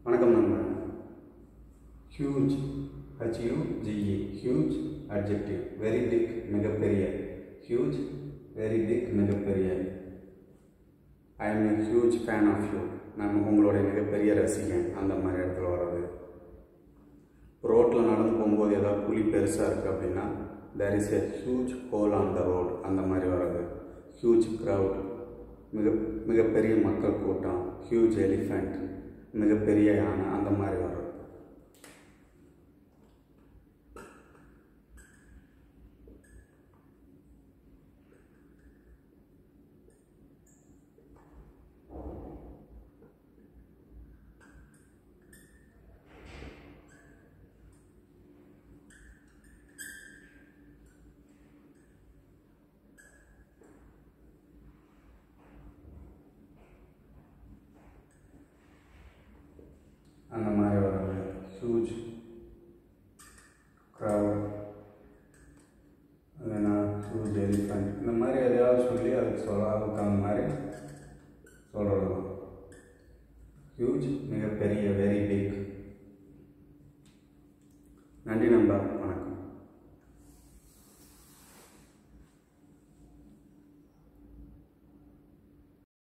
வணக்கம் நண்பன் huge H U G E huge adjective very big மிகப்பெரிய ஹியூஜ் வெரி பிக் மிகப்பெரிய I am a huge fan of you நான் உங்களுடைய மிகப்பெரிய ரசிகன் அந்த மாதிரி இடத்துல வர்றது ரோட்டில் நடந்து போகும்போது ஏதாவது குழி பெருசாக இருக்குது அப்படின்னா there is a huge hole on the road அந்த மாதிரி வர்றது ஹியூஜ் க்ரௌட் மிக மிகப்பெரிய மக்கள் கூட்டம் ஹியூஜ் எலிஃபண்ட் மிகப்பெரிய யானை அந்த மாதிரி வர்றது அந்த மாதிரி வர்றது ஹியூஜ் க்ரௌட் இல்லைன்னா ஹியூஜ் எலிஃபண்ட் இந்த மாதிரி எதையாவது சொல்லி அதுக்கு சொல்ல அதுக்கு தகுந்த மாதிரி சொல்கிறது தான் ஹியூஜ் மிகப்பெரிய வெரி பிக் நன்றி நண்பா வணக்கம்